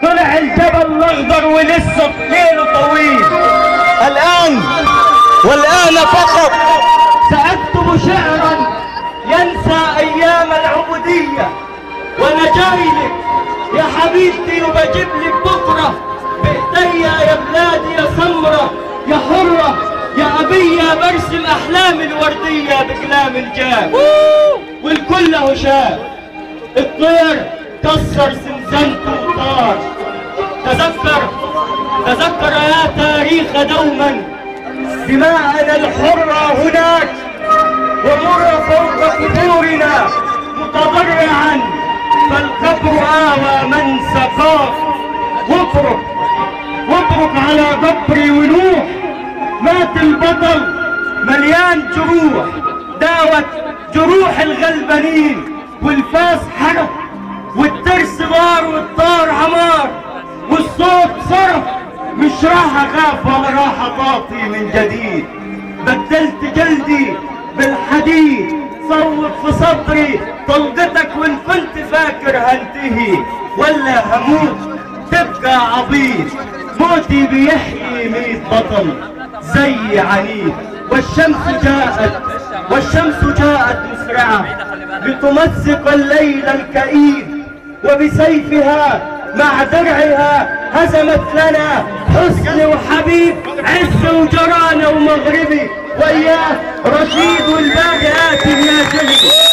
طلع الجبل الاخضر ولسه ليله طويل الآن والآن فقط سأكتب شعرا ينسى أيام العبودية وأنا جاي لك يا حبيبتي وبجيب لك بكرة بإيديا يا بلادي يا سمرة يا حرة يا أبية برسم أحلامي الوردية بكلام الجاب والكل أهو شاف الطير كسر زنزانته وطار تذكر تذكر يا تاريخ دوما دماءنا الحرة هناك ومر فوق قبورنا متضرعا فالقبر آوى من سقاه وابرك وابرك على قبري ونوح مات البطل مليان جروح داوت جروح الغلبانين والفاس حرق والترس غار والطار عمار والصوت صرف مش راح اخاف ولا راح اطاطي من جديد بدلت جلدي بالحديد صوت في صدري طلقتك وان كنت فاكر هنتهي ولا هموت تبقى عبيط موتي بيحيي ميت بطل زي عنيد والشمس جاءت والشمس جاءت مسرعة لتمزق الليل الكئيب وبسيفها مع درعها هزمت لنا حسن وحبيب عز وجرانة ومغربي وإياه رشيد والباقي آتي يا جهل